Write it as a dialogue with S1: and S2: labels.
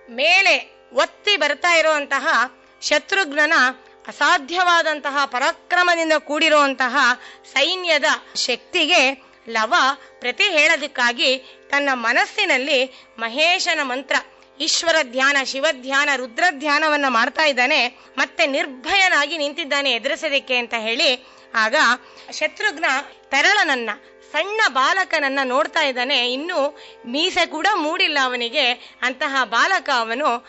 S1: ಮೇಲೆ ಒತ್ತಿ ಬರ್ತಾ ಇರುವಂತಹ ಶತ್ರುಘ್ನನ ಅಸಾಧ್ಯವಾದಂತಹ ಪರಾಕ್ರಮದಿಂದ ಕೂಡಿರುವಂತಹ ಸೈನ್ಯದ ಶಕ್ತಿಗೆ ಲವ ಪ್ರತಿ ಹೇಳೋದಕ್ಕಾಗಿ ತನ್ನ ಮನಸ್ಸಿನಲ್ಲಿ ಮಹೇಶನ ಮಂತ್ರ ಈಶ್ವರ ಧ್ಯಾನ ಶಿವಧ್ಯಾನ ರುದ್ರ ಧ್ಯಾನವನ್ನ ಮಾಡ್ತಾ ಇದ್ದಾನೆ ಮತ್ತೆ ನಿರ್ಭಯನಾಗಿ ನಿಂತಿದ್ದಾನೆ ಎದುರಿಸೋದಕ್ಕೆ ಅಂತ ಹೇಳಿ ಆಗ ಶತ್ರುಘ್ನ ತರಳನನ್ನ ಸಣ್ಣ ಬಾಲಕನನ್ನ ನೋಡ್ತಾ ಇದ್ದಾನೆ ಇನ್ನು ಮೀಸೆ ಕೂಡ ಮೂಡಿಲ್ಲ ಅವನಿಗೆ ಅಂತಹ ಬಾಲಕ ಅವನು